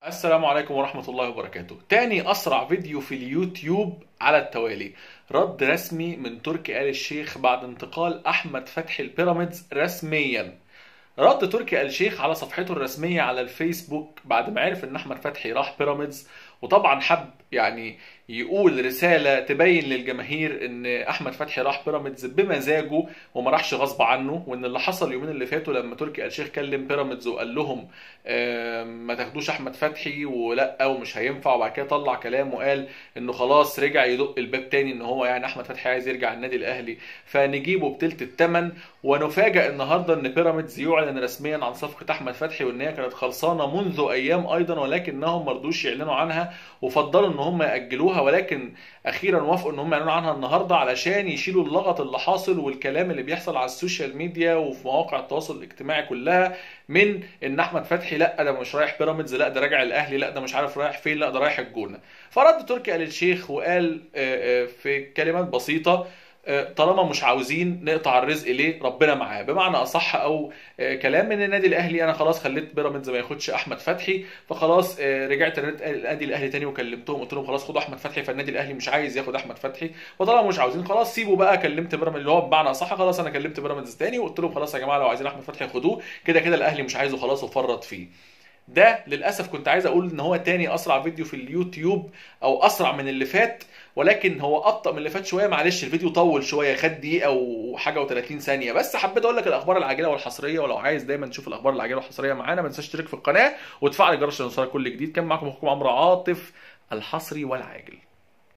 السلام عليكم ورحمة الله وبركاته تاني أسرع فيديو في اليوتيوب على التوالي رد رسمي من تركي آل الشيخ بعد انتقال أحمد فتحي البيراميدز رسميا رد تركي آل الشيخ على صفحته الرسمية على الفيسبوك بعد ما عرف ان احمد فتحي راح بيراميدز وطبعا حب يعني يقول رسالة تبين للجماهير ان احمد فتحي راح بيراميدز بمزاجه وما راحش غصب عنه وان اللي حصل اليومين اللي فاتوا لما تركي آل الشيخ كلم بيراميدز وقال لهم آم، ما تاخدوش احمد فتحي ولا ومش هينفع وبعد كده طلع كلام وقال انه خلاص رجع يدق الباب تاني ان هو يعني احمد فتحي عايز يرجع النادي الاهلي فنجيبه بتلت الثمن ونفاجئ النهارده ان بيراميدز يعلن رسميا عن صفقه احمد فتحي وان هي كانت خلصانه منذ ايام ايضا ولكنهم ما رضوش يعلنوا عنها وفضلوا ان هم ياجلوها ولكن اخيرا وافقوا ان هم يعلنوا عنها النهارده علشان يشيلوا اللغط اللي حاصل والكلام اللي بيحصل على السوشيال ميديا وفي مواقع التواصل الاجتماعي كلها من ان احمد فتحي لا ده مش رايح بيراميدز لا ده راجع الاهلي لا ده مش عارف رايح فين لا ده رايح الجونه فرد تركي آل الشيخ وقال آه، آه، في كلمات بسيطه آه، طالما مش عاوزين نقطع الرزق ليه ربنا معاه بمعنى اصح او آه، كلام من النادي الاهلي انا خلاص خليت بيراميدز ما ياخدش احمد فتحي فخلاص آه، رجعت النادي النادي الاهلي تاني وكلمتهم قلت لهم خلاص خدوا احمد فتحي فالنادي الاهلي مش عايز ياخد احمد فتحي فطالما مش عاوزين خلاص سيبوا بقى كلمت بيراميدز اللي هو بمعنى اصح خلاص انا كلمت بيراميدز تاني وقلت لهم خلاص يا جماعه لو عايزين احمد فتحي خدوه كده كده الاهلي مش عايزه خلاص وفرط فيه ده للاسف كنت عايز اقول ان هو تاني اسرع فيديو في اليوتيوب او اسرع من اللي فات ولكن هو ابطا من اللي فات شويه معلش الفيديو طول شويه خد دقيقه وحاجه و30 ثانيه بس حبيت اقول لك الاخبار العاجله والحصريه ولو عايز دايما تشوف الاخبار العاجله والحصريه معانا ما تنساش تشترك في القناه وتفعل الجرس عشان يوصلك كل جديد كان معاكم اخوكم عمرو عاطف الحصري والعاجل